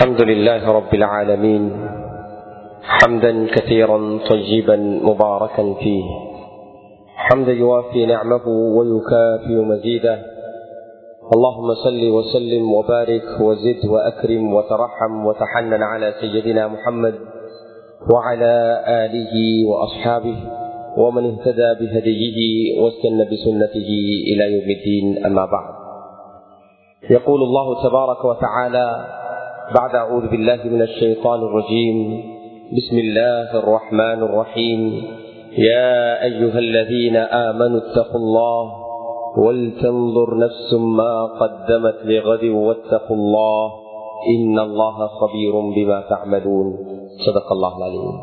الحمد لله رب العالمين حمدا كثيرا طيبا مباركا فيه حمدا يوافي نعمه ويكافئ مزيده اللهم صل وسلم وبارك وزد واكرم وترحم وتحنن على سيدنا محمد وعلى اله واصحابه ومن اهتدى بهديه واستنى بسنته الى يوم الدين اما بعد يقول الله تبارك وتعالى بعد اعوذ بالله من الشيطان الرجيم بسم الله الرحمن الرحيم يا ايها الذين امنوا اتقوا الله ولتنظر نفس ما قدمت لغد واتقوا الله ان الله خبير بما تعملون صدق الله العليم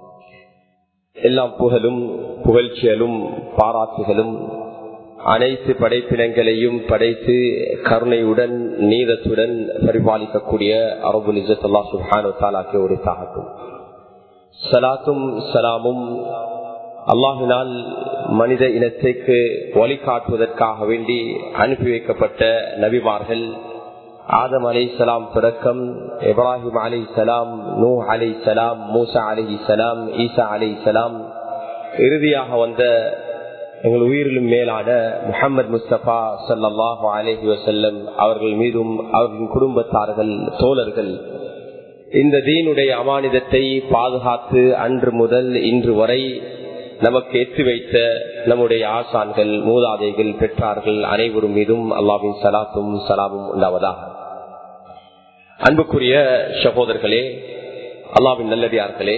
எல்லாம் புகழும் புகழ்ச்சியலும் பாராட்டுகளும் அனைத்து படைப்பினங்களையும் படைத்து கருணையுடன் நீதத்துடன் பரிபாலிக்கக்கூடிய அரபுல் இசத்தல்லா சுஹானு தாலாக்கு ஒரு தாகட்டும் சலாத்தும் சலாமும் அல்லாஹினால் மனித இனத்திற்கு வழிகாட்டுவதற்காக வேண்டி அனுப்பி வைக்கப்பட்ட நபிமார்கள் ஆதம் அலை சலாம் தொடக்கம் இப்ராஹிம் அலை சலாம் நூ அலை சலாம் மூசா அலி சலாம் ஈசா அலை சலாம் இறுதியாக வந்த எங்கள் உயிரிலும் மேலான முகமது முஸ்தபா சல்லாஹு அலஹி வசல்லம் அவர்கள் மீதும் அவர்களின் குடும்பத்தார்கள் தோழர்கள் இந்த தீனுடைய அமானிதத்தை பாதுகாத்து அன்று முதல் இன்று வரை நமக்கு எத்தி வைத்த நம்முடைய ஆசான்கள் மூதாதைகள் பெற்றார்கள் அனைவரும் மீதும் அல்லாவின் சலாத்தும் சலாமும் உண்டாவதாக அன்புக்குரிய சகோதரர்களே அல்லாவின் நல்லடியார்களே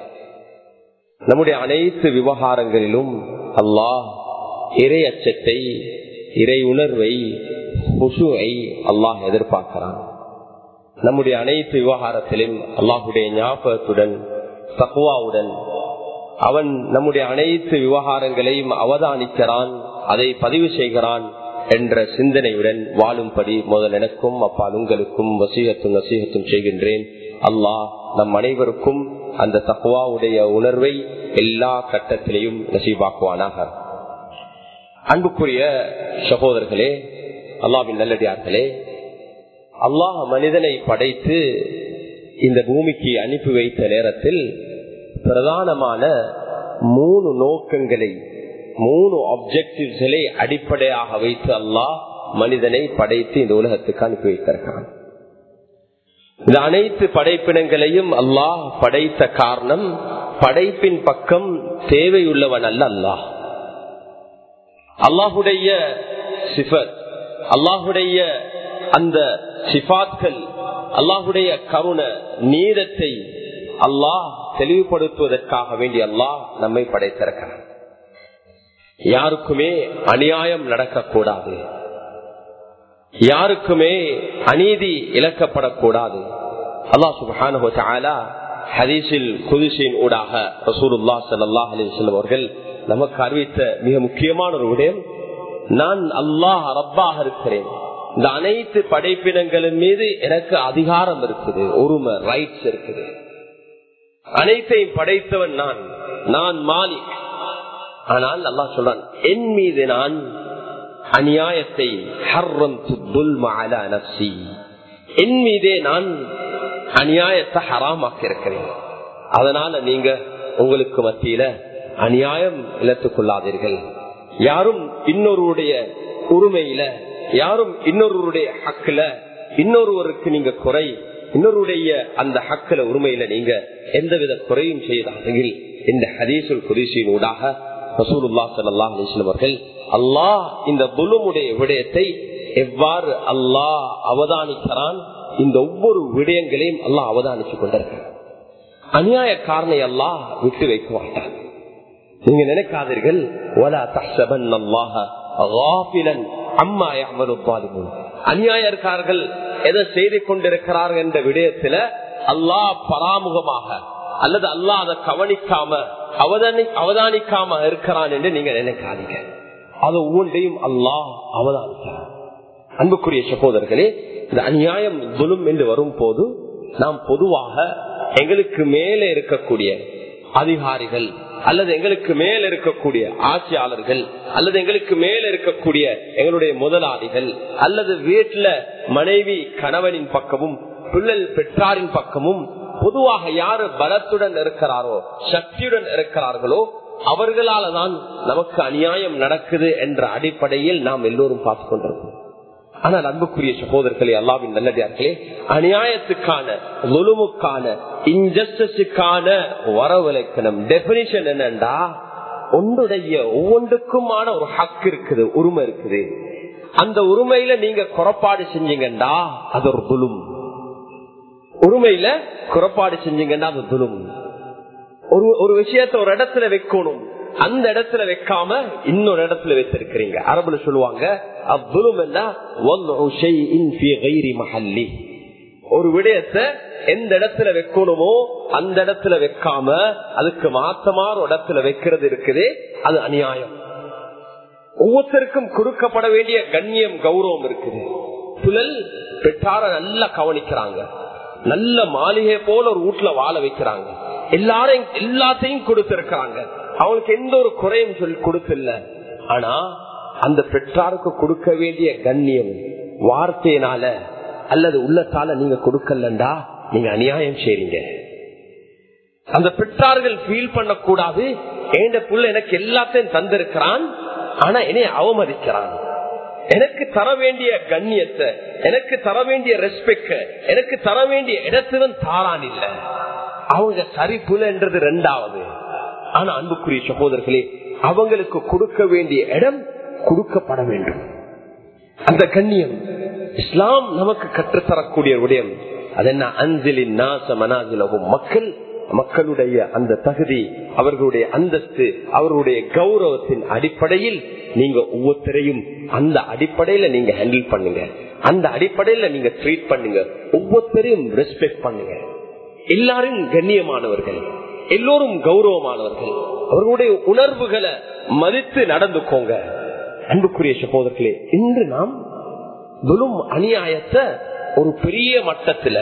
நம்முடைய அனைத்து விவகாரங்களிலும் அல்லாஹ் இறை அச்சத்தை இறை உணர்வை குசுவை அல்லாஹ் எதிர்பார்க்கிறான் நம்முடைய அனைத்து விவகாரத்திலும் அல்லாஹுடைய ஞாபகத்துடன் தக்குவாவுடன் அவன் நம்முடைய அனைத்து விவகாரங்களையும் அவதானிக்கிறான் அதை பதிவு செய்கிறான் என்ற சிந்தனையுடன் வாழும்படி முதல் எனக்கும் அப்பால் உங்களுக்கும் வசீகத்தும் வசீகத்தும் செய்கின்றேன் அல்லாஹ் நம் அனைவருக்கும் அந்த தக்குவாவுடைய உணர்வை எல்லா கட்டத்திலையும் நசீபாக்குவானாக அன்புக்குரிய சகோதரர்களே அல்லாவின் நல்லடியார்களே அல்லாஹ் மனிதனை படைத்து இந்த பூமிக்கு அனுப்பி வைத்த நேரத்தில் பிரதானமான மூணு நோக்கங்களை மூணு ஆப்ஜெக்டிவ்களை அடிப்படையாக வைத்து அல்லாஹ் மனிதனை படைத்து இந்த உலகத்துக்கு அனுப்பி வைத்திருக்கிறான் இந்த அனைத்து படைப்பினங்களையும் அல்லாஹ் படைத்த காரணம் படைப்பின் பக்கம் தேவையுள்ளவன் அல்ல அல்லாஹ் அல்லாஹுடைய சிஃபத் அல்லாஹுடைய அந்த சிபாத்கள் அல்லாஹுடைய கருண நீதத்தை அல்லாஹ் தெளிவுபடுத்துவதற்காக வேண்டி அல்லாஹ் நம்மை படைத்திருக்கிறார் யாருக்குமே அநியாயம் நடக்கக்கூடாது யாருக்குமே அநீதி இழக்கப்படக்கூடாது அல்லாஹ் சுபானு ஹதீஸில் குதிசின் ஊடாக ரசூலுல்லா சல்லாஹ் அலிஸ்லம் அவர்கள் நமக்கு அறிவித்த மிக முக்கியமான ஒரு விடயம் நான் அல்லாஹ் ரப்பாக இருக்கிறேன் இந்த அனைத்து படைப்பினங்களின் மீது எனக்கு அதிகாரம் இருக்குது உரிமை ரைட்ஸ் இருக்குது அனைத்தையும் படைத்தவன் நான் நான் மாலிக் ஆனால் அல்லாஹ் சொல்றான் என் மீது நான் அநியாயத்தை என் மீதே நான் அநியாயத்தை ஹராமாக்க இருக்கிறேன் அதனால நீங்க உங்களுக்கு மத்தியில அநியாயம் இழத்துக் கொள்ளாதீர்கள் யாரும் இன்னொருடைய உரிமையில யாரும் இன்னொருவருடைய ஹக்குல இன்னொருவருக்கு நீங்க குறை இன்னொருடைய அந்த ஹக்கல உரிமையில நீங்க எந்தவித குறையும் செய்தார்கள் இந்த ஹதீசுல் குதிசியின் ஊடாக ரசூலுல்லா சல்லா அலிஸ்லம் அவர்கள் அல்லாஹ் இந்த புலுமுடைய விடயத்தை எவ்வாறு அல்லாஹ் அவதானிக்கிறான் இந்த ஒவ்வொரு விடயங்களையும் அல்லாஹ் அவதானிச்சு கொண்டிருக்கிறான் அநியாய காரனை அல்லாஹ் விட்டு வைக்க மாட்டான் நீங்க நினைக்காதீர்கள் அம்மா அநியாயக்காரர்கள் எதை செய்து கொண்டிருக்கிறார்கள் என்ற விடயத்துல அல்லாஹ் பராமுகமாக அல்லது அல்லாஹ் அதை கவனிக்காம அவதானி அவதானிக்காம இருக்கிறான் என்று நீங்க நினைக்காதீங்க அது ஒவ்வொன்றையும் அல்லாஹ் அவதானிக்கிறான் அன்புக்குரிய சகோதரர்களே இந்த அநியாயம் துலும் என்று வரும் போது நாம் பொதுவாக எங்களுக்கு மேலே இருக்கக்கூடிய அதிகாரிகள் அல்லது எங்களுக்கு மேல இருக்கக்கூடிய ஆட்சியாளர்கள் அல்லது எங்களுக்கு மேல இருக்கக்கூடிய எங்களுடைய முதலாளிகள் அல்லது வீட்டுல மனைவி கணவனின் பக்கமும் பிள்ளல் பெற்றாரின் பக்கமும் பொதுவாக யாரு பலத்துடன் இருக்கிறாரோ சக்தியுடன் இருக்கிறார்களோ அவர்களால தான் நமக்கு அநியாயம் நடக்குது என்ற அடிப்படையில் நாம் எல்லோரும் பார்த்துக் கொண்டிருக்கோம் ஆனால் அன்புக்குரிய சகோதரர்களே அல்லாவின் நல்லதார்களே அநியாயத்துக்கான லுலுமுக்கான இன்ஜஸ்டிஸுக்கான வரவிலக்கணம் டெபினிஷன் என்னண்டா ஒன்றுடைய ஒவ்வொன்றுக்குமான ஒரு ஹக் இருக்குது உரிமை இருக்குது அந்த உரிமையில நீங்க குறப்பாடு செஞ்சீங்கண்டா அது ஒரு துலும் உரிமையில குறப்பாடு செஞ்சீங்கன்னா அது துலும் ஒரு ஒரு விஷயத்த ஒரு இடத்துல வைக்கணும் அந்த இடத்துல வைக்காம இன்னொரு இடத்துல வைத்திருக்கிறீங்க அரபுல சொல்லுவாங்க அவ்வுலும் மஹல்லி ஒரு விடயத்தை எந்த இடத்துல வைக்கணுமோ அந்த இடத்துல வைக்காம அதுக்கு மாத்தமான இடத்துல வைக்கிறது இருக்குது அது அநியாயம் ஒவ்வொருத்தருக்கும் கொடுக்கப்பட வேண்டிய கண்ணியம் கௌரவம் இருக்குது புலல் பெற்றார நல்லா கவனிக்கிறாங்க நல்ல மாளிகை போல ஒரு வீட்டுல வாழ வைக்கிறாங்க எல்லாரும் எல்லாத்தையும் கொடுத்திருக்கிறாங்க அவங்களுக்கு எந்த ஒரு குறையும் சொல்லி கொடுக்கல ஆனா அந்த பெற்றாருக்கு கொடுக்க வேண்டிய கண்ணியம் வார்த்தையினால அல்லது உள்ளத்தால நீங்க கொடுக்கலண்டா நீங்க அநியாயம் செய்றீங்க அந்த பெற்றார்கள் ஃபீல் பண்ணக்கூடாது என் புள்ள எனக்கு எல்லாத்தையும் தந்திருக்கிறான் ஆனா என்னை அவமதிக்கிறான் எனக்கு தர வேண்டிய கண்ணியத்தை எனக்கு தர வேண்டிய ரெஸ்பெக்ட் எனக்கு தர வேண்டிய இடத்திலும் தாரான் இல்ல அவங்க சரி புலன்றது ரெண்டாவது ஆனா அன்புக்குரிய சகோதரர்களே அவங்களுக்கு கொடுக்க வேண்டிய இடம் கொடுக்கப்பட வேண்டும் அந்த கண்ணியம் இஸ்லாம் நமக்கு கற்றுத்தரக்கூடிய விடயம் அது என்ன அஞ்சலின் நாச மனாஜிலகும் மக்கள் மக்களுடைய அந்த தகுதி அவர்களுடைய அந்தஸ்து அவர்களுடைய கௌரவத்தின் அடிப்படையில் நீங்க ஒவ்வொருத்தரையும் அந்த அடிப்படையில நீங்க ஹேண்டில் பண்ணுங்க அந்த அடிப்படையில நீங்க ட்ரீட் பண்ணுங்க ஒவ்வொருத்தரையும் ரெஸ்பெக்ட் பண்ணுங்க எல்லாரும் கண்ணியமானவர்கள் எல்லோரும் கௌரவமானவர்கள் அவர்களுடைய உணர்வுகளை மதித்து நடந்துக்கோங்க அன்புக்குரிய சகோதரர்களே இன்று நாம் துலும் அநியாயத்தை ஒரு பெரிய மட்டத்துல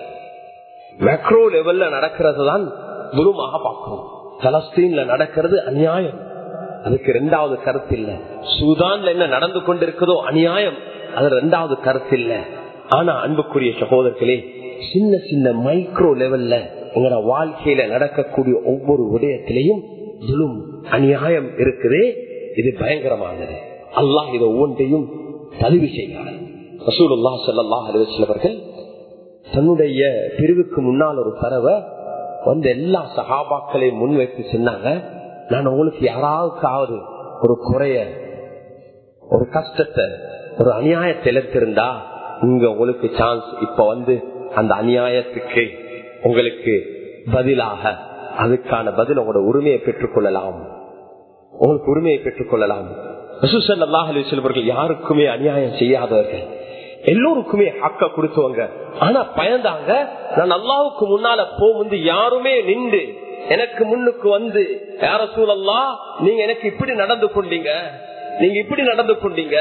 மேக்ரோ லெவல்ல நடக்கிறது தான் துருமாக பார்க்கணும் பலஸ்தீன்ல நடக்கிறது அநியாயம் அதுக்கு ரெண்டாவது கருத்து இல்ல சூதான்ல என்ன நடந்து கொண்டிருக்கிறதோ அநியாயம் அது ரெண்டாவது கருத்து இல்ல ஆனா அன்புக்குரிய சகோதரர்களே சின்ன சின்ன மைக்ரோ லெவல்ல எங்களோட வாழ்க்கையில நடக்கக்கூடிய ஒவ்வொரு விடயத்திலையும் துலும் அநியாயம் இருக்குதே இது பயங்கரமானது அல்லாஹ் இதை ஒவ்வொன்றையும் பதிவு செய்கிறார் ரசூலுல்லா சல்லாஹ் அலுவலவர்கள் தன்னுடைய பிரிவுக்கு முன்னால் ஒரு பறவை வந்து எல்லா சகாபாக்களையும் முன்வைத்து சொன்னாங்க நான் உங்களுக்கு யாராவுக்காவது ஒரு குறைய ஒரு கஷ்டத்தை ஒரு அநியாயத்தை இழத்திருந்தா இங்க உங்களுக்கு சான்ஸ் இப்ப வந்து அந்த அநியாயத்துக்கு உங்களுக்கு பதிலாக அதுக்கான பதில் உங்களோட உரிமையை பெற்றுக் கொள்ளலாம் உங்களுக்கு உரிமையை பெற்றுக் கொள்ளலாம் செல்வர்கள் யாருக்குமே அநியாயம் செய்யாதவர்கள் எல்லோருக்குமே ஹக்க கொடுத்தவங்க ஆனா பயந்தாங்க நான் அல்லாவுக்கு முன்னால போகும்போது யாருமே நின்று எனக்கு முன்னுக்கு வந்து யார சூழல்லா நீங்க எனக்கு இப்படி நடந்து கொண்டீங்க நீங்க இப்படி நடந்து கொண்டீங்க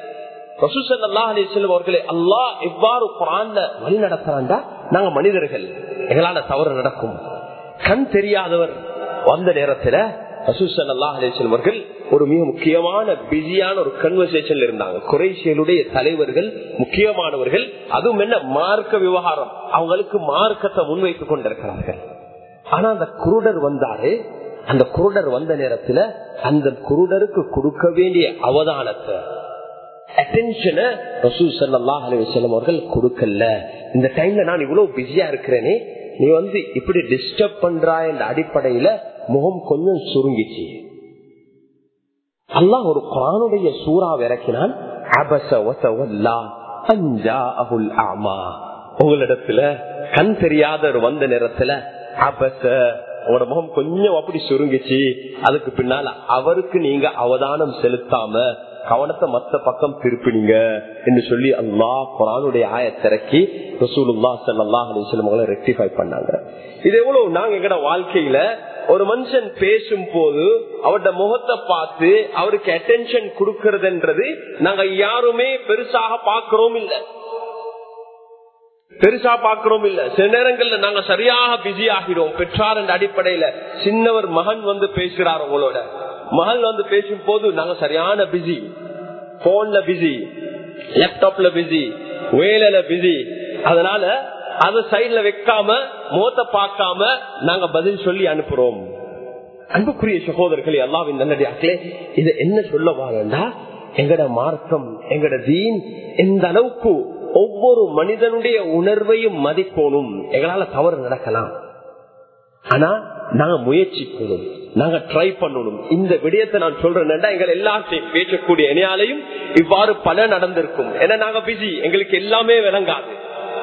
அவர்களே அல்லா எவ்வாறு குரான்ல வழி நடத்துறாண்டா நாங்க மனிதர்கள் எங்களால தவறு நடக்கும் கண் தெரியாதவர் வந்த நேரத்துல அவர்கள் ஒரு மிக முக்கியமான பிஸியான ஒரு கன்வர்சேஷன்ல இருந்தாங்க குறைசியலுடைய தலைவர்கள் முக்கியமானவர்கள் அதுவும் என்ன மார்க்க விவகாரம் அவங்களுக்கு மார்க்கத்தை முன்வைத்துக் கொண்டிருக்கிறார்கள் ஆனா அந்த குருடர் வந்தாரு அந்த குருடர் வந்த நேரத்துல அந்த குருடருக்கு கொடுக்க வேண்டிய அவதானத்தை அட்டென்ஷனை ரசூல் சல்லாஹ் அலிவசலம் அவர்கள் கொடுக்கல இந்த டைம்ல நான் இவ்வளவு பிஸியா இருக்கிறேனே நீ வந்து இப்படி டிஸ்டர்ப் பண்றா என்ற அடிப்படையில முகம் கொஞ்சம் சுருங்கிச்சு அல்லாஹ் ஒரு குரானுடைய சூறா இறக்கினான் உங்களிடத்துல கண் தெரியாத வந்த நேரத்துல அபச உங்களோட முகம் கொஞ்சம் அப்படி சுருங்கிச்சு அதுக்கு பின்னால அவருக்கு நீங்க அவதானம் செலுத்தாம கவனத்தை மத்த பக்கம் திருப்பினீங்க என்று சொல்லி அல்லா குரானுடைய ஆயத்திறக்கி ரசூலுல்லா சல்லா அலிஸ்லமங்களை ரெக்டிஃபை பண்ணாங்க இது எவ்வளவு நாங்க எங்கட வாழ்க்கையில ஒரு மனுஷன் பேசும் போது அவருடைய முகத்தை பார்த்து அவருக்கு அட்டென்ஷன் கொடுக்கறதுன்றது நாங்க யாருமே பெருசாக பாக்குறோம் இல்ல பெருசா பாக்குறோம் இல்ல சில நேரங்கள்ல நாங்க சரியாக பிஸி ஆகிறோம் பெற்றார் என்ற அடிப்படையில சின்னவர் மகன் வந்து பேசுறார் உங்களோட மகன் வந்து பேசும் போது நாங்க சரியான பிஸி போன்ல பிஸி லேப்டாப்ல பிஸி வேலையில பிஸி அதனால அத சைட்ல வைக்காம முகத்தை பார்க்காம நாங்க பதில் சொல்லி அனுப்புறோம் அன்புக்குரிய சகோதரர்களே அல்லாவின் நல்லடியாக்களே இது என்ன சொல்ல வாங்கண்டா எங்கட மார்க்கம் எங்கட தீன் எந்த அளவுக்கு ஒவ்வொரு மனிதனுடைய உணர்வையும் மதிக்கணும் எங்களால தவறு நடக்கலாம் ஆனா நாங்க முயற்சிக்கணும் நாங்க ட்ரை பண்ணணும் இந்த விடயத்தை நான் சொல்றேன் எங்கள் எல்லாத்தையும் பேசக்கூடிய இணையாலையும் இவ்வாறு பல நடந்திருக்கும் ஏன்னா நாங்க பிஸி எங்களுக்கு எல்லாமே விளங்காது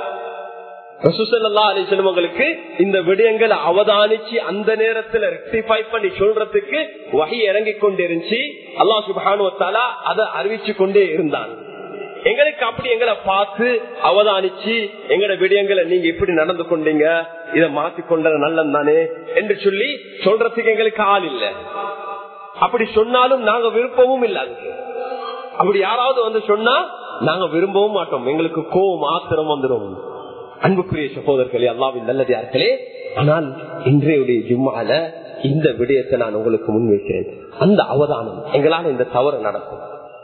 உங்களுக்கு இந்த விடயங்களை அவதானிச்சு அந்த நேரத்துல ரெக்டிஃபை பண்ணி சொல்றதுக்கு வகை இறங்கி கொண்டிருந்துச்சு அல்லா சுபானுவத்தாலா அதை அறிவிச்சு கொண்டே இருந்தான் எங்களுக்கு அப்படி எங்களை பார்த்து அவதானிச்சு எங்கட விடயங்களை நீங்க இப்படி நடந்து கொண்டீங்க இதை மாத்திக்கொண்டது நல்லது தானே என்று சொல்லி சொல்றதுக்கு எங்களுக்கு ஆள் இல்ல அப்படி சொன்னாலும் நாங்க விருப்பமும் இல்ல அதுக்கு அப்படி யாராவது வந்து சொன்னா நாங்க விரும்பவும் மாட்டோம் எங்களுக்கு கோவம் ஆத்திரம் வந்துடும் அன்புக்குரிய சகோதரர்களே அல்லாவின் நல்லதார்களே ஆனால் இன்றைய ஜும்மால இந்த விடயத்தை நான் உங்களுக்கு முன்வைக்கிறேன் அந்த அவதானம் எங்களால் இந்த தவறு நடக்கும்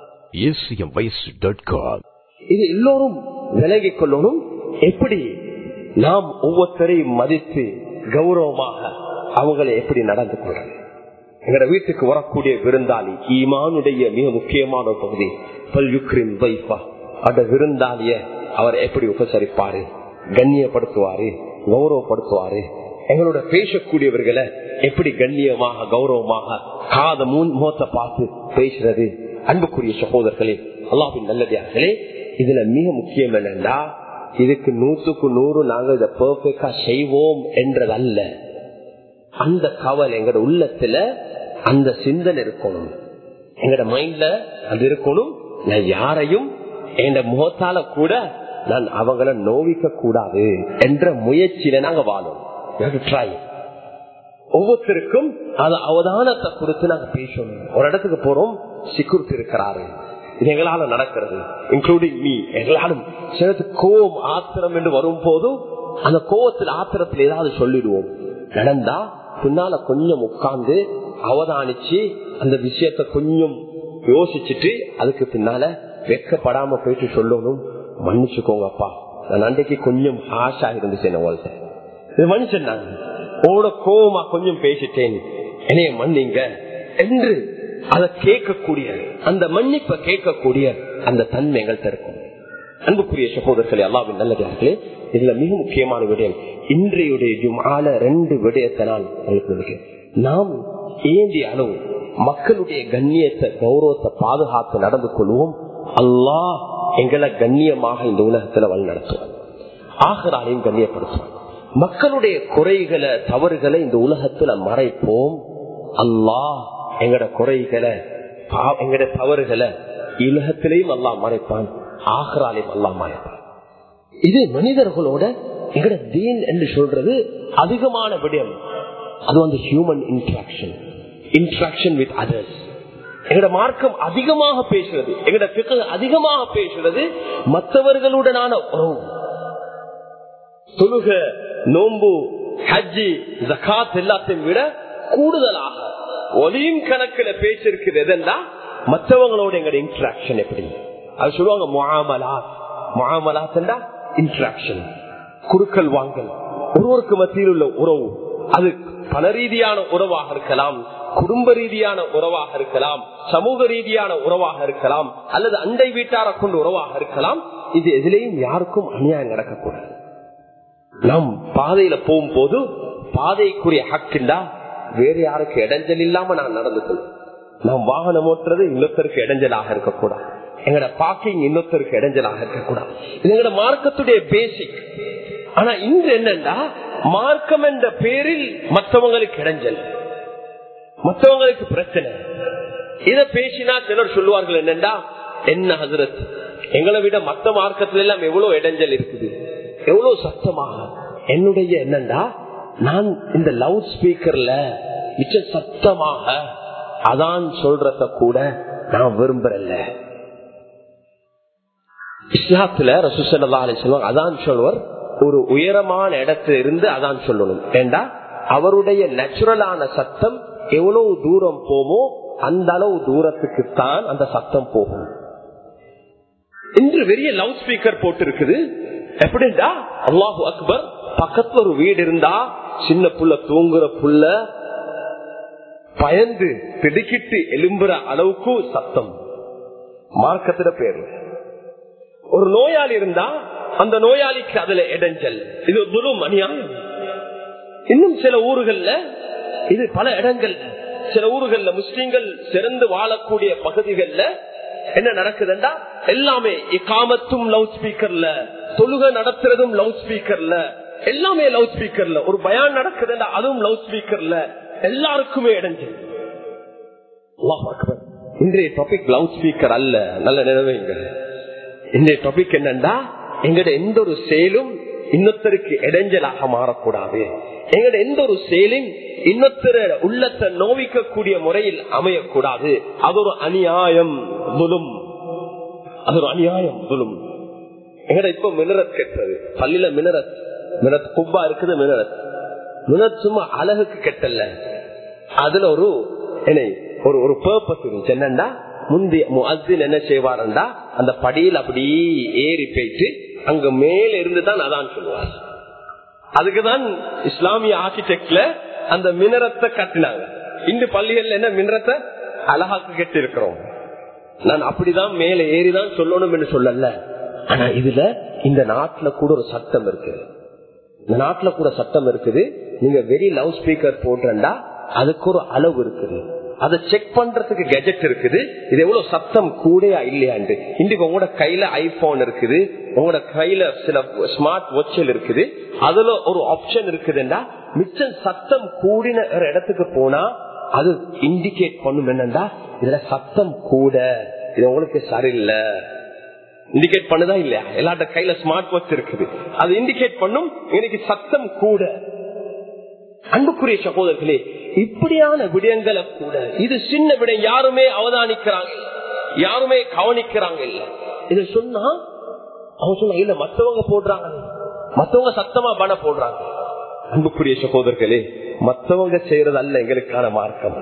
இது எல்லோரும் விலகிக் கொள்ளணும் எப்படி நாம் ஒவ்வொருத்தரையும் மதித்து கௌரவமாக அவங்களை எப்படி நடந்து கொள்றது எங்கட வீட்டுக்கு வரக்கூடிய விருந்தாளி ஈமானுடைய மிக முக்கியமான பகுதி பல்யுக்ரின் வைஃபா அந்த விருந்தாளிய அவர் எப்படி உபசரிப்பாரு கண்ணியப்படுத்துவாரு கௌரவப்படுத்துவாரு எங்களோட பேசக்கூடியவர்களை எப்படி கண்ணியமாக கௌரவமாக காத மூன் முகத்தை பார்த்து பேசுறது அன்புக்குரிய சகோதரர்களே அல்லாவின் நல்லதார்களே இதுல மிக முக்கியம் என்னன்னா இதுக்கு நூற்றுக்கு நூறு நாங்க இதை பெர்ஃபெக்டா செய்வோம் என்றதல்ல அந்த கவல் எங்கட உள்ளத்துல அந்த சிந்தனை இருக்கணும் எங்கட மைண்ட்ல அது இருக்கணும் நான் யாரையும் என் முகத்தால கூட நான் அவங்கள நோவிக்க கூடாது என்ற முயற்சியில நாங்க வாழும் ட்ரை ஒவ்வொருத்தருக்கும் அது அவதானத்தை கொடுத்து நாங்க பேசணும் ஒரு இடத்துக்கு போறோம் சிக்குறுத்தி இருக்கிறாரு இது எங்களால நடக்கிறது இன்க்ளூடிங் மீ எங்களாலும் சிலத்து கோவம் ஆத்திரம் என்று வரும் போதும் அந்த கோவத்தில் ஆத்திரத்தில் ஏதாவது சொல்லிடுவோம் நடந்தா பின்னால கொஞ்சம் உட்கார்ந்து அவதானிச்சு அந்த விஷயத்த கொஞ்சம் யோசிச்சுட்டு அதுக்கு பின்னால வெக்கப்படாம போயிட்டு சொல்லணும் மன்னிச்சுக்கோங்க அப்பா நான் அன்றைக்கு கொஞ்சம் ஆஷா இருந்துச்சு உங்கள்கிட்ட இது மனுஷன் நான் ஓட கோவமா கொஞ்சம் பேசிட்டேன் என்னைய மன்னிங்க என்று அதை கேட்கக்கூடிய அந்த மன்னிப்பை கேட்கக்கூடிய அந்த தன்மை எங்கள்கிட்ட இருக்கும் அன்புக்குரிய சகோதரர்களே அல்லாவின் நல்லதார்களே இதுல மிக முக்கியமான விடயம் இன்றையுடைய ஜுமால ரெண்டு விடயத்தை நான் உங்களுக்கு நாம் ஏந்திய அளவு மக்களுடைய கண்ணியத்தை கௌரவத்தை பாதுகாத்து நடந்து கொள்வோம் அல்லாஹ் எங்களை கண்ணியமாக இந்த உலகத்துல வழி நடத்துவார் ஆகராலையும் கண்ணியப்படுத்துவார் மக்களுடைய குறைகளை தவறுகளை இந்த உலகத்துல மறைப்போம் அல்லாஹ் எங்கட குறைகளை எங்கட தவறுகளை உலகத்திலையும் அல்லாஹ் மறைப்பான் ஆகராலையும் அல்லாஹ் மறைப்பான் இது மனிதர்களோட எங்கட தீன் என்று சொல்றது அதிகமான விடயம் அது வந்து human interaction interaction with others எங்கட மார்க்கம் அதிகமாக பேசுறது எங்கட பிக்கு அதிகமாக பேசுறது மற்றவர்களுடனான உறவு தொழுக நோம்பு ஹஜ்ஜி ஜகாத் எல்லாத்தையும் விட கூடுதலாக ஒலியும் கணக்கில் பேசிருக்கிறது எதெல்லாம் மற்றவங்களோட எங்கட இன்ட்ராக்ஷன் எப்படி அது சொல்லுவாங்க முகாமலாத் முகாமலாத் இன்ட்ராக்ஷன் குடுக்கல் வாங்கல் ஒருவருக்கு மத்தியில் உள்ள உறவு அது பல ரீதியான உறவாக இருக்கலாம் குடும்ப ரீதியான உறவாக இருக்கலாம் சமூக ரீதியான உறவாக இருக்கலாம் அல்லது அண்டை வீட்டார கொண்டு உறவாக இருக்கலாம் இது எதிலையும் யாருக்கும் அநியாயம் நடக்கக்கூடாது நாம் பாதையில போகும்போது பாதைக்குரிய ஹக்கிண்டா வேற யாருக்கு இடைஞ்சல் இல்லாம நான் நடந்துக்கணும் நாம் வாகனம் ஓட்டுறது இன்னொருத்தருக்கு இடைஞ்சலாக இருக்கக்கூடாது எங்கட பாக்கிங் இன்னொருத்தருக்கு இடைஞ்சலாக இருக்கக்கூடாது இது எங்கட மார்க்கத்துடைய பேசிக் ஆனா இன்று என்னன்னா மார்க்கம் என்ற பேரில் மற்றவங்களுக்கு இடைஞ்சல் மற்றவங்களுக்கு பிரச்சனை இத பேசினா சிலர் சொல்லுவார்கள் என்னண்டா என்ன ஹசரத் எங்களை விட மத்த மார்க்கத்துல எல்லாம் எவ்வளவு இடைஞ்சல் இருக்குது எவ்வளவு சத்தமாக என்னுடைய என்னண்டா நான் இந்த லவுட் ஸ்பீக்கர்ல மிச்ச சத்தமாக அதான் சொல்றத கூட நான் விரும்புறல இஸ்லாத்துல ரசூசல்லா அலி சொல்லுவாங்க அதான் சொல்வர் ஒரு உயரமான இடத்துல இருந்து அதான் சொல்லணும் ஏண்டா அவருடைய நேச்சுரலான சத்தம் எவ்வளவு தூரம் போமோ அந்த அளவு தூரத்துக்கு தான் அந்த சத்தம் போகும் இன்று பெரிய லவுட் ஸ்பீக்கர் போட்டு இருக்குது எப்படிடா அல்லாஹு அக்பர் பக்கத்துல ஒரு வீடு இருந்தா சின்ன புள்ள தூங்குற புள்ள பயந்து திடுக்கிட்டு எலும்புற அளவுக்கு சத்தம் மார்க்கத்திட பேரு ஒரு நோயாளி இருந்தா அந்த நோயாளிக்கு அதுல இடைஞ்சல் இது குரும் அநியாயம் இன்னும் சில ஊர்கள்ல இது பல இடங்கள் சில ஊர்கள்ல முஸ்லீம்கள் சிறந்து வாழக்கூடிய பகுதிகள்ல என்ன நடக்குதுன்னா எல்லாமே இக்காமத்தும் லவுட் ஸ்பீக்கர்ல தொழுக நடத்துறதும் லவுட் ஸ்பீக்கர்ல எல்லாமே லவுட் ஸ்பீக்கர்ல ஒரு பயான் நடக்குதுன்னா அதுவும் லவுட் ஸ்பீக்கர்ல எல்லாருக்குமே இடைஞ்சல் அல்லாஹ் அக்பர். இன்றைய டாபிக் லவுட் ஸ்பீக்கர் அல்ல நல்ல நினைவுங்க இன்றைய டாபிக் என்னன்னா எங்கட எந்த ஒரு செயலும் இன்னொருத்தருக்கு இடைஞ்சலாக மாறக்கூடாது எங்கட எந்த ஒரு செயலும் இன்னொருத்தர உள்ளத்தை நோவிக்கக்கூடிய முறையில் அமையக்கூடாது அது ஒரு அநியாயம் துலும் அது ஒரு அநியாயம் துலும் எங்கட இப்ப மினரத் கெட்டது பள்ளியில மினரத் மினத் குப்பா இருக்குது மினரத் மினரத் சும்மா அழகுக்கு கெட்டல்ல அதுல ஒரு என்ன ஒரு ஒரு பர்பஸ் இருந்துச்சு என்னன்னா முந்தைய முஅத்தின் என்ன செய்வாருண்டா அந்த படியில் அப்படி ஏறி போயிட்டு அங்க மேல இருந்து தான் அதான் சொல்லுவார் அதுக்குதான் இஸ்லாமிய ஆர்கிடெக்ட்ல அந்த மினரத்தை கட்டினாங்க இந்த பள்ளிகள்ல என்ன மினரத்தை அழகாக்கு கட்டி இருக்கிறோம் நான் அப்படிதான் மேல ஏறிதான் சொல்லணும் என்று சொல்லல ஆனா இதுல இந்த நாட்டுல கூட ஒரு சட்டம் இருக்கு இந்த நாட்டுல கூட சட்டம் இருக்குது நீங்க வெரி லவுட் ஸ்பீக்கர் போடுறா அதுக்கு ஒரு அளவு இருக்குது அதை செக் பண்றதுக்கு கெஜெட் இருக்குது இது எவ்வளவு சத்தம் கூடயா இல்லையாண்டு இன்னைக்கு உங்களோட கையில ஐபோன் இருக்குது உங்களோட கையில சில ஸ்மார்ட் வாட்சில் இருக்குது அதுல ஒரு ஆப்ஷன் இருக்குதுன்னா மிச்சம் சத்தம் கூடின ஒரு இடத்துக்கு போனா அது இண்டிகேட் பண்ணும் என்னன்னா இதுல சத்தம் கூட இது உங்களுக்கு சரியில்லை இண்டிகேட் பண்ணுதா இல்லையா எல்லாட்ட கையில ஸ்மார்ட் வாட்ச் இருக்குது அது இண்டிகேட் பண்ணும் எனக்கு சத்தம் கூட அன்புக்குரிய சகோதரர்களே இப்படியான விடயங்களை கூட இது சின்ன விடயம் யாருமே அவதானிக்கிறாங்க இல்ல. யாருமே கவனிக்கிறாங்க இல்ல இதை சொன்னா அவங்க சொன்னா இல்ல மத்தவங்க போடுறாங்க மத்தவங்க சத்தமா பண போடுறாங்க அன்புக்குரிய சகோதரர்களே மத்தவங்க செய்யறது அல்ல எங்களுக்கான மார்க்கம்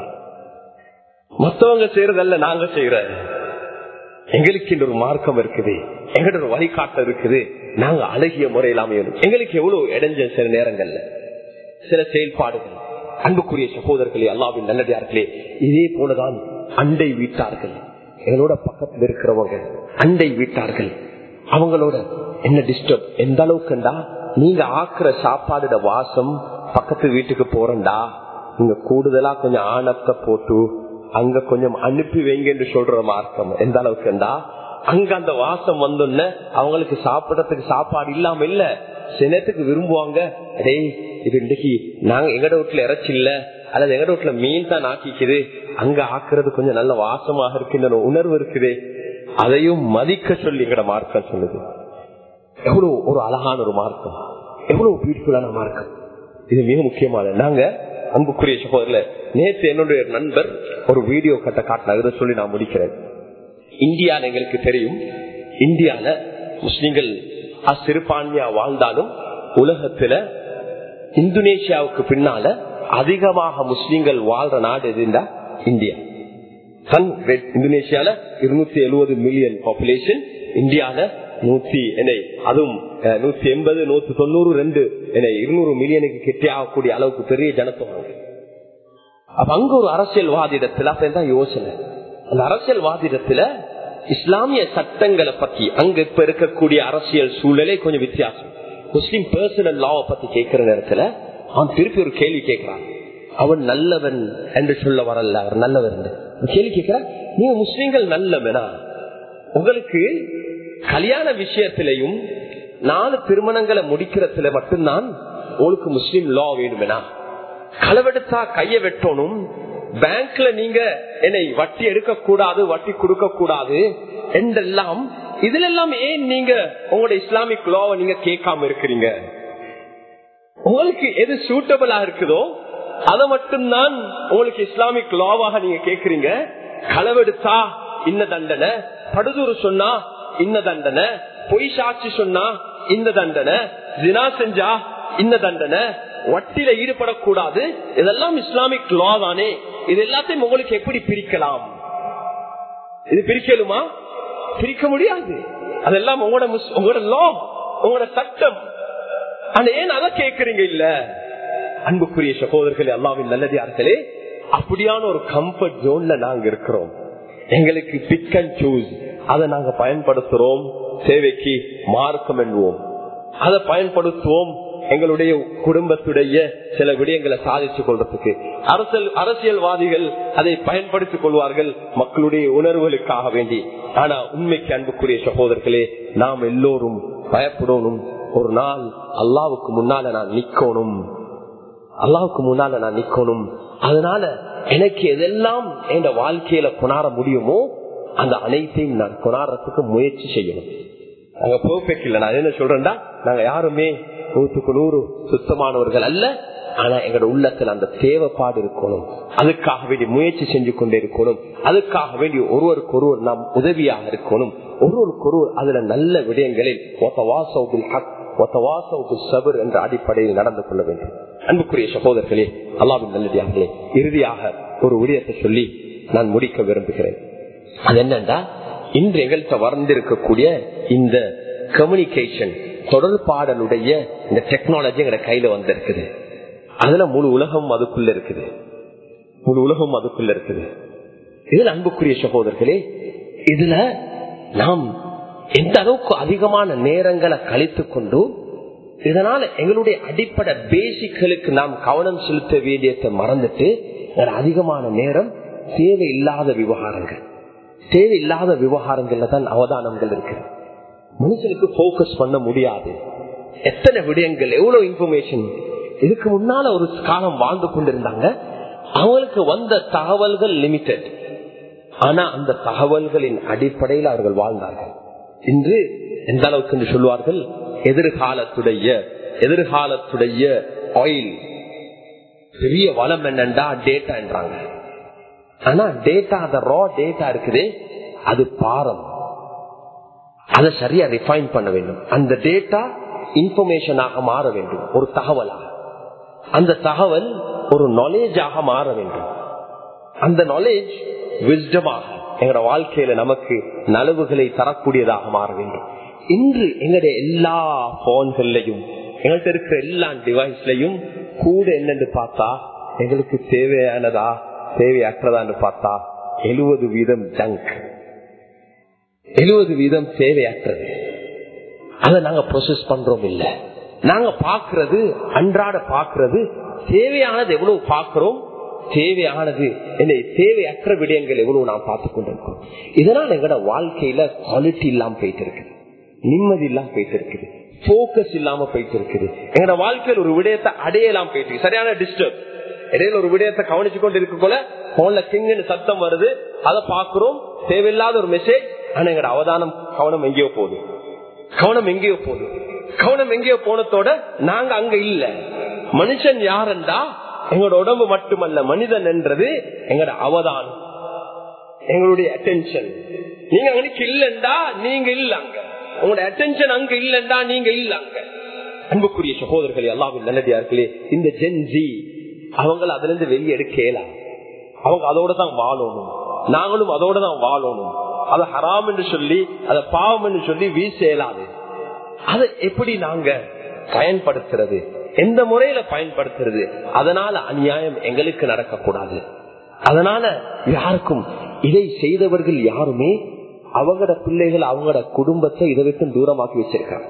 மத்தவங்க செய்யறதல்ல நாங்க செய்யற எங்களுக்கு இந்த ஒரு மார்க்கம் இருக்குது எங்கிட்ட ஒரு வழிகாட்ட இருக்குது நாங்க அழகிய முறையில் அமையணும் எங்களுக்கு எவ்வளவு இடைஞ்ச சில நேரங்கள்ல சில செயல்பாடுகள் அன்புக்குரிய சகோதரர்களே அல்லாவின் நல்லடியார்களே இதே போலதான் அண்டை வீட்டார்கள் எங்களோட பக்கத்தில் இருக்கிறவங்க அண்டை வீட்டார்கள் அவங்களோட என்ன டிஸ்டர்ப் எந்த அளவுக்குண்டா நீங்க ஆக்குற சாப்பாடுட வாசம் பக்கத்து வீட்டுக்கு போறண்டா நீங்க கூடுதலா கொஞ்சம் ஆணத்தை போட்டு அங்க கொஞ்சம் அனுப்பி வைங்க என்று சொல்ற மார்க்கம் எந்த அளவுக்குண்டா அங்க அந்த வாசம் வந்தோன்ன அவங்களுக்கு சாப்பிடறதுக்கு சாப்பாடு இல்லாம இல்ல சினத்துக்கு விரும்புவாங்க டேய் இது இன்னைக்கு நாங்க எங்கட வீட்டுல இறைச்சி இல்ல அல்லது எங்கட வீட்டுல மீன் தான் ஆக்கிக்குது அங்க ஆக்குறது கொஞ்சம் நல்ல வாசமாக இருக்கின்ற உணர்வு இருக்குது அதையும் மதிக்க சொல்லி எங்கட மார்க்கம் சொல்லுது எவ்வளவு ஒரு அழகான ஒரு மார்க்கம் எவ்வளவு பியூட்டிஃபுல்லான மார்க்கம் இது மிக முக்கியமான நாங்க அன்புக்குரிய சகோதரர்ல நேற்று என்னுடைய நண்பர் ஒரு வீடியோ கட்ட காட்டினாங்க சொல்லி நான் முடிக்கிறேன் இந்தியால எங்களுக்கு தெரியும் இந்தியால முஸ்லிம்கள் சிறுபான்மையா வாழ்ந்தாலும் உலகத்துல இந்தோனேஷியாவுக்கு பின்னால அதிகமாக முஸ்லிம்கள் வாழ்ற நாடு எதுண்டா இந்தியா சன் இந்தோனேஷியால இருநூத்தி எழுபது மில்லியன் பாப்புலேஷன் இந்தியால நூத்தி என்ன அதுவும் நூத்தி எண்பது நூத்தி தொண்ணூறு ரெண்டு என்ன இருநூறு மில்லியனுக்கு கெட்டி ஆகக்கூடிய அளவுக்கு பெரிய ஜனத்தொகை அப்ப அங்க ஒரு அரசியல்வாதிடத்துல அப்பதான் யோசனை அந்த அரசியல்வாதிடத்துல இஸ்லாமிய சட்டங்களை பத்தி அங்க இப்ப இருக்கக்கூடிய அரசியல் சூழலே கொஞ்சம் வித்தியாசம் முஸ்லிம் பர்சனல் லாவை பத்தி கேட்கிற நேரத்துல அவன் திருப்பி ஒரு கேள்வி கேட்கிறான் அவன் நல்லவன் என்று சொல்ல வரல அவர் நல்லவர் கேள்வி கேட்கிறான் நீங்க முஸ்லிம்கள் நல்லவனா உங்களுக்கு கல்யாண விஷயத்திலையும் நாலு திருமணங்களை முடிக்கிறதுல மட்டும்தான் உங்களுக்கு முஸ்லீம் லா வேணுமெனா களவெடுத்தா கைய வெட்டணும் பேங்க்ல நீங்க என்னை வட்டி எடுக்க கூடாது வட்டி கொடுக்க கூடாது என்றெல்லாம் இதுல எல்லாம் ஏன் நீங்க உங்களோட இஸ்லாமிக் லாவை நீங்க கேட்காம இருக்கிறீங்க உங்களுக்கு எது சூட்டபிளா இருக்குதோ அதை மட்டும்தான் உங்களுக்கு இஸ்லாமிக் லாவாக நீங்க கேக்குறீங்க களவெடுத்தா இன்ன தண்டனை படுதூறு சொன்னா இன்ன தண்டனை பொய் சாட்சி சொன்னா இந்த தண்டனை தினா செஞ்சா இந்த தண்டனை வட்டியில ஈடுபடக்கூடாது இதெல்லாம் இஸ்லாமிக் லா தானே இது எல்லாத்தையும் உங்களுக்கு எப்படி பிரிக்கலாம் இது பிரிக்கலுமா பிரிக்க முடியாது அதெல்லாம் உங்களோட உங்களோட லா உங்களோட சட்டம் ஆனா ஏன் அதை கேட்கறீங்க இல்ல அன்புக்குரிய சகோதரர்களே அல்லாவின் நல்லதார்களே அப்படியான ஒரு கம்ஃபர்ட் ஜோன்ல நாங்க இருக்கிறோம் எங்களுக்கு பிக் அண்ட் சூஸ் அதை நாங்க பயன்படுத்துறோம் சேவைக்கு மார்க்கம் என்போம் அதை பயன்படுத்துவோம் எங்களுடைய குடும்பத்துடைய சில விடயங்களை சாதித்துக் கொள்றதுக்கு அரசியல் அரசியல்வாதிகள் அதை பயன்படுத்திக் கொள்வார்கள் மக்களுடைய உணர்வுகளுக்காக வேண்டி ஆனா உண்மைக்கு அன்புக்குரிய சகோதரர்களே நாம் எல்லோரும் பயப்படணும் ஒரு நாள் அல்லாவுக்கு முன்னால நான் நிக்கணும் அல்லாவுக்கு முன்னால நான் நிக்கணும் அதனால எனக்கு எதெல்லாம் என் வாழ்க்கையில கொண்டாட முடியுமோ அந்த அனைத்தையும் நான் கொண்டாடுறதுக்கு முயற்சி செய்யணும் நாங்க பெர்ஃபெக்ட் இல்ல நான் என்ன சொல்றேன்டா நாங்க யாருமே நூற்றுக்கு நூறு சுத்தமானவர்கள் அல்ல ஆனா எங்களோட உள்ளத்துல அந்த தேவைப்பாடு இருக்கணும் அதுக்காக வேண்டி முயற்சி செஞ்சு கொண்டே இருக்கணும் அதுக்காக வேண்டி ஒருவருக்கு ஒருவர் நாம் உதவியாக இருக்கணும் ஒருவருக்கு ஒருவர் அதுல நல்ல விடயங்களில் சபர் என்ற அடிப்படையில் நடந்து கொள்ள வேண்டும் அன்புக்குரிய சகோதரர்களே அல்லாவின் நல்லடியார்களே இறுதியாக ஒரு விடயத்தை சொல்லி நான் முடிக்க விரும்புகிறேன் அது என்னண்டா இன்று எங்கள்கிட்ட வந்திருக்கக்கூடிய இந்த கம்யூனிகேஷன் தொடர்பாடலுடைய இந்த டெக்னாலஜி எங்க கையில வந்திருக்குது அதுல முழு உலகம் அதுக்குள்ள இருக்குது முழு உலகம் அதுக்குள்ள இருக்குது இதுல அன்புக்குரிய சகோதரர்களே இதுல நாம் எந்த அளவுக்கு அதிகமான நேரங்களை கழித்து கொண்டு இதனால எங்களுடைய அடிப்படை பேசிக்களுக்கு நாம் கவனம் செலுத்த வேண்டியதை மறந்துட்டு அதிகமான நேரம் தேவையில்லாத விவகாரங்கள் தேவையில்லாத விவகாரங்கள்ல தான் அவதானங்கள் இருக்கு மனுஷனுக்கு போக்கஸ் பண்ண முடியாது எத்தனை விடயங்கள் எவ்வளவு இன்ஃபர்மேஷன் இதுக்கு முன்னால ஒரு காலம் வாழ்ந்து கொண்டிருந்தாங்க அவங்களுக்கு வந்த தகவல்கள் லிமிடெட் ஆனா அந்த தகவல்களின் அடிப்படையில் அவர்கள் வாழ்ந்தார்கள் இன்று எந்த அளவுக்கு என்று சொல்வார்கள் எதிர்காலத்துடைய எதிர்காலத்துடைய ஆயில் பெரிய வளம் என்னண்டா டேட்டா என்றாங்க ஆனா டேட்டா அந்த ரா டேட்டா இருக்குது அது பாரம் அதை சரியா ரிஃபைன் பண்ண வேண்டும் அந்த டேட்டா இன்ஃபர்மேஷனாக மாற வேண்டும் ஒரு தகவலாக அந்த தகவல் ஒரு நாலேஜாக மாற வேண்டும் அந்த நாலேஜ் விஸ்டமாக எங்களோட வாழ்க்கையில நமக்கு நலவுகளை தரக்கூடியதாக மாற வேண்டும் இன்று எங்களுடைய எல்லா போன்கள்லையும் எங்கள்கிட்ட இருக்கிற எல்லா டிவைஸ்லயும் கூட என்னன்னு பார்த்தா எங்களுக்கு தேவையானதா தேவையற்றதான்னு பார்த்தா எழுபது வீதம் ஜங்க் எழுபது வீதம் தேவையற்றது அதை நாங்க ப்ரொசஸ் பண்றோம் இல்ல நாங்க பாக்குறது அன்றாட பாக்குறது தேவையானது எவ்வளவு பாக்குறோம் தேவையானது என்ன தேவையற்ற விடயங்கள் எவ்வளவு நாம் பார்த்து கொண்டிருக்கிறோம் இதனால் எங்களோட வாழ்க்கையில குவாலிட்டி இல்லாம போயிட்டு இருக்குது நிம்மதி இல்லாம போயிட்டு இருக்குது போக்கஸ் இல்லாம போயிட்டு இருக்குது எங்களோட வாழ்க்கையில் ஒரு விடயத்தை அடையலாம் போயிட்டு இருக்கு. சரியான டிஸ்டர்ப் இடையில ஒரு விடயத்தை கவனிச்சு கொண்டு இருக்க போல போன்ல கிங்குன்னு சத்தம் வருது அதை பாக்குறோம் தேவையில்லாத ஒரு மெசேஜ் ஆனா எங்களோட அவதானம் கவனம் எங்கேயோ போகுது கவனம் எங்கேயோ போகுது கவனம் எங்கேயோ போனதோட நாங்க அங்க இல்ல மனுஷன் யாருண்டா எங்களோட உடம்பு மட்டுமல்ல மனிதன் என்றது எங்களோட அவதானம் எங்களுடைய அட்டென்ஷன் நீங்க அன்னைக்கு இல்லண்டா நீங்க இல்ல அங்க உங்களோட அட்டென்ஷன் அங்க இல்லண்டா நீங்க இல்ல அங்க அன்புக்குரிய சகோதரர்களே அல்லாவின் நல்லதியார்களே இந்த ஜென்ஜி அவங்கள அதுல இருந்து வெளியே எடுக்கலாம் அவங்க அதோட தான் வாழணும் நாங்களும் அதோட தான் வாழணும் அதை ஹராம் என்று சொல்லி அதை பாவம் என்று சொல்லி வீச இயலாது அதை எப்படி நாங்க பயன்படுத்துறது எந்த முறையில பயன்படுத்துறது அதனால அநியாயம் எங்களுக்கு நடக்கக்கூடாது அதனால யாருக்கும் இதை செய்தவர்கள் யாருமே அவங்களோட பிள்ளைகள் அவங்களோட குடும்பத்தை இதை விட்டு தூரமாக்கி வச்சிருக்காங்க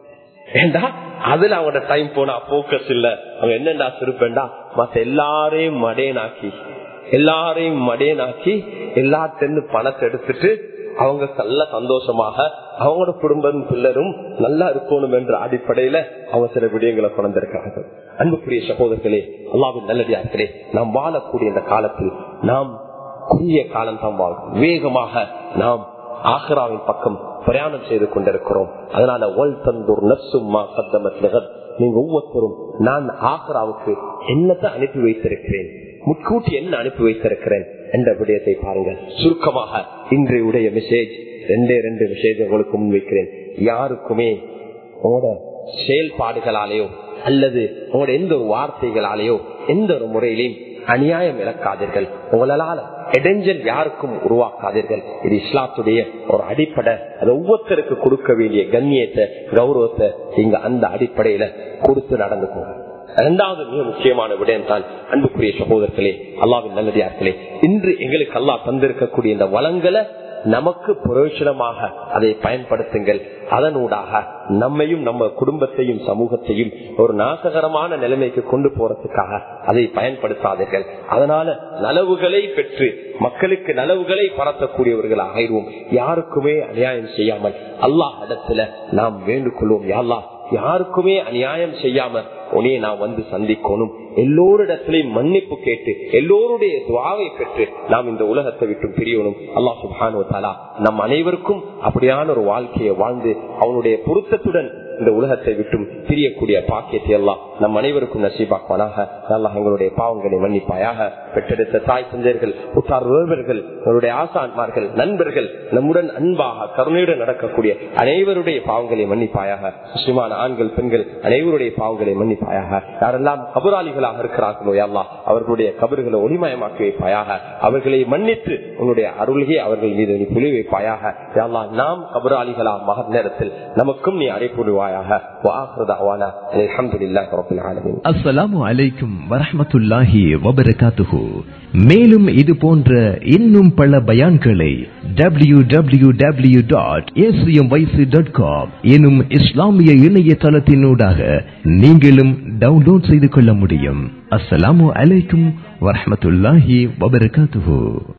ஏண்டா அதுல அவங்களோட டைம் போனா போக்கஸ் இல்ல அவங்க என்னண்டா சிறுப்பேண்டா மத்த எல்லாரையும் மடேனாக்கி எல்லாரையும் மடேனாக்கி எல்லாத்திலிருந்து பணத்தை எடுத்துட்டு அவங்க நல்ல சந்தோஷமாக அவங்களோட குடும்பம் பிள்ளரும் நல்லா இருக்கணும் என்ற அடிப்படையில அவங்க சில விடயங்களை கொண்டிருக்காங்க அன்புக்குரிய சகோதரர்களே அல்லாவின் நல்லடியார்களே நாம் வாழக்கூடிய இந்த காலத்தில் நாம் குறுகிய காலம் தான் வாழ்றோம் வேகமாக நாம் ஆக்ராவின் பக்கம் பிரயாணம் செய்து கொண்டிருக்கிறோம் அதனால ஒல் தந்தூர் நப்சும்மா சத்தமத் நகர் நீங்க ஒவ்வொருத்தரும் நான் ஆக்ராவுக்கு என்னத்தை அனுப்பி வைத்திருக்கிறேன் முன்கூட்டி என்ன அனுப்பி வைத்திருக்கிறேன் என்ற விடயத்தை பாருங்கள் சுருக்கமாக இன்றைய மெசேஜ் ரெண்டே ரெண்டு மெசேஜ் உங்களுக்கு முன்வைக்கிறேன் யாருக்குமே உங்களோட செயல்பாடுகளாலேயோ அல்லது உங்களோட எந்த ஒரு வார்த்தைகளாலேயோ எந்த ஒரு முறையிலையும் அநியாயம் இழக்காதீர்கள் உங்களால இடைஞ்சல் யாருக்கும் உருவாக்காதீர்கள் இது இஸ்லாத்துடைய ஒரு அடிப்படை அது ஒவ்வொருத்தருக்கு கொடுக்க வேண்டிய கண்ணியத்தை கௌரவத்தை நீங்க அந்த அடிப்படையில கொடுத்து நடந்துக்கோங்க இரண்டாவது மிக முக்கியமான விடயம் தான் அன்புக்குரிய சகோதரர்களே அல்லாவின் நல்லதியார்களே இன்று எங்களுக்கு அல்லாஹ் தந்திருக்கக்கூடிய இந்த வளங்களை நமக்கு புரோஷனமாக அதை பயன்படுத்துங்கள் அதனூடாக நம்மையும் நம்ம குடும்பத்தையும் சமூகத்தையும் ஒரு நாசகரமான நிலைமைக்கு கொண்டு போறதுக்காக அதை பயன்படுத்தாதீர்கள் அதனால நலவுகளை பெற்று மக்களுக்கு நலவுகளை பரத்தக்கூடியவர்கள் ஆகிடுவோம் யாருக்குமே அநியாயம் செய்யாமல் அல்லாஹ் இடத்துல நாம் வேண்டுகொள்வோம் யாழ்லா யாருக்குமே அநியாயம் செய்யாம உனையை நான் வந்து சந்திக்கணும் எல்லோரிடத்திலையும் மன்னிப்பு கேட்டு எல்லோருடைய துவாவை பெற்று நாம் இந்த உலகத்தை விட்டு பிரியணும் அல்லா சுபானு தாலா நம் அனைவருக்கும் அப்படியான ஒரு வாழ்க்கையை வாழ்ந்து அவனுடைய பொருத்தத்துடன் இந்த உலகத்தை விட்டும் பிரியக்கூடிய பாக்கியத்தை எல்லாம் நம் அனைவருக்கும் நசீபாக்குவானாக நல்லா எங்களுடைய பாவங்களை மன்னிப்பாயாக பெற்றெடுத்த தாய் தந்தையர்கள் உற்றார் உறவர்கள் எங்களுடைய ஆசான்மார்கள் நண்பர்கள் நம்முடன் அன்பாக கருணையுடன் நடக்கக்கூடிய அனைவருடைய பாவங்களை மன்னிப்பாயாக முஸ்லிமான ஆண்கள் பெண்கள் அனைவருடைய பாவங்களை மன்னிப்பாயாக யாரெல்லாம் கபராளிகளாக இருக்கிறார்களோ யாரா அவர்களுடைய கபர்களை ஒளிமயமாக்கி வைப்பாயாக அவர்களை மன்னித்து உன்னுடைய அருள்கே அவர்கள் மீது நீ புலி வைப்பாயாக யாரா நாம் கபராளிகளா மகர் நேரத்தில் நமக்கும் நீ அழைப்புடுவாயாக அஸ்ஸலாமு அலைக்கும் வரஹமத்துல்லாஹி வபரகாத்துஹு மேலும் இது போன்ற இன்னும் பல பயான்களை W W W dot dot com எனும் இஸ்லாமிய இணையதளத்தினூடாக நீங்களும் டவுன்லோட் செய்து கொள்ள முடியும் அஸ்ஸலாமு அலைக்கும் வரஹமத்துல்லாஹி வபரகாத்துஹு